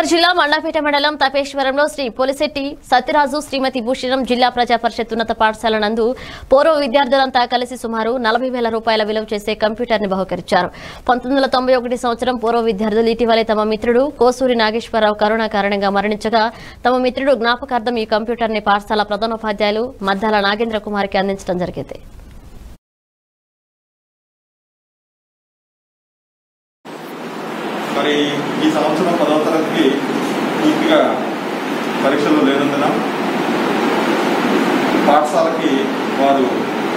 జిల్లా మండపేట మండలం తపేశ్వరంలో శ్రీ పోలిశెట్టి సత్యరాజు శ్రీమతి భూషణం జిల్లా ప్రజా పరిషత్ ఉన్నత పాఠశాల నందు పూర్వ విద్యార్థులంతా కలిసి సుమారు నలభై వేల రూపాయల విలువ చేసే కంప్యూటర్ ని బహుకరించారు పంతొమ్మిది వందల తొంభై ఒకటి సంవత్సరం పూర్వ విద్యార్థులు ఇటీవలే తమ మిత్రుడు కోసూరి నాగేశ్వరరావు కరోనా కారణంగా మరణించగా తమ మిత్రుడు జ్ఞాపకార్థం ఈ కంప్యూటర్ ని పాఠశాల ప్రధానోపాధ్యాయులు మద్దాల నాగేంద్ర కుమార్కి అందించడం జరిగింది మరి ఈ సంవత్సరం పదవ తరగతికి పూర్తిగా పరీక్షలు లేనందున పాఠశాలకి వారు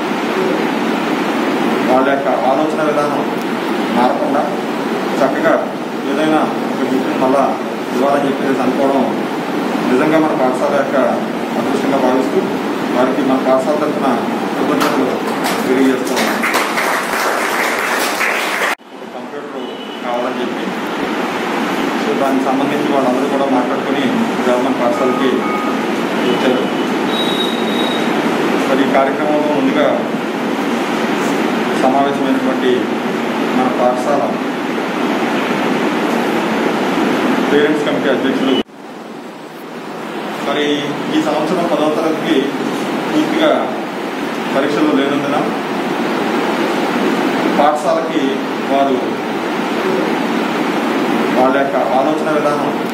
వాళ్ళ యొక్క ఆలోచన విధానం మారకుండా చక్కగా ఏదైనా ఒక గిఫ్ట్ని మళ్ళా ఇవ్వాలని చెప్పేసి అనుకోవడం నిజంగా మన పాఠశాల యొక్క అదృష్టంగా భావిస్తూ వారికి మన పాఠశాల తరఫున కృతజ్ఞతలు తెలియజేస్తున్నాం ఒక కంప్యూటర్ కావాలని చెప్పి సో దానికి సంబంధించి వాళ్ళందరూ కూడా మాట్లాడుకొని గవర్నమెంట్ పాఠశాలకి వచ్చారు మరి ఈ కార్యక్రమంలో ముందుగా సమావేశమైనటువంటి మన పాఠశాల పేరెంట్స్ కమిటీ అధ్యక్షులు మరి ఈ సంవత్సరం పదవ తరగతికి పూర్తిగా పరీక్షలు లేనందున పాఠశాలకి వారు వాళ్ళ యొక్క ఆలోచన విధానం